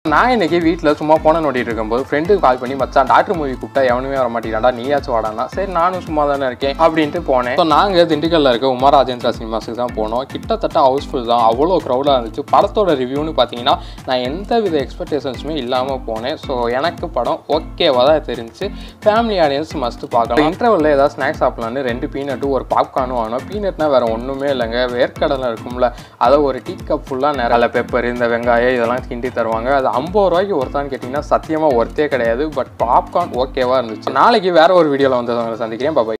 நான் இன்னைக்கு வீட்டில் சும்மா போன நோட்டிட்டு இருக்கும்போது ஃப்ரெண்டுக்கு கால் பண்ணி மச்சான் டாக்டர் மூவி கூப்பிட்டா எவனுமே வர மாட்டேங்கிறான்டா நீயாச்சும் வாடானா சரி நானும் சும்மா தானே இருக்கேன் அப்படின்ட்டு போனேன் ஸோ நாங்கள் திண்டுக்கல்ல இருக்க உமா ராஜேந்திரா சினிமாஸுக்கு தான் போனோம் கிட்டத்தட்ட ஹவுஸ்ஃபுல் தான் அவ்வளோ க்ரௌடாக இருந்துச்சு படத்தோட ரிவ்யூன்னு பார்த்தீங்கன்னா நான் எந்த வித எக்ஸ்பெக்டேஷன்ஸுமே இல்லாமல் போனேன் ஸோ எனக்கு படம் ஓகேவாக தான் தெரிஞ்சு ஃபேமிலி ஆடியன்ஸ் மஸ்ட் பார்க்கலாம் இன்டர்வலில் ஏதாவது ஸ்நாக்ஸ் சாப்பிட்லான்னு ரெண்டு பீனட்டும் ஒரு பாப்கார்னும் வாங்கினோம் பீனட்னா வேறு ஒன்றுமே இல்லைங்க வேர்க்கடலை இருக்கும்ல அதை ஒரு டீ கப் ஃபுல்லாக நிறைய பெப்பர் இந்த வெங்காயம் இதெல்லாம் கிண்டி தருவாங்க அது ஐம்பது ரூபாய்க்கு ஒருத்தான்னு கேட்டிங்கன்னா சத்தியமாக ஒர்த்தே கிடையாது பட் பாப்கார்ன் ஓகேவாக இருந்துச்சு நாளைக்கு வேற ஒரு வீடியோவில் வந்து உங்களை சந்திக்கிறேன் பாபாய்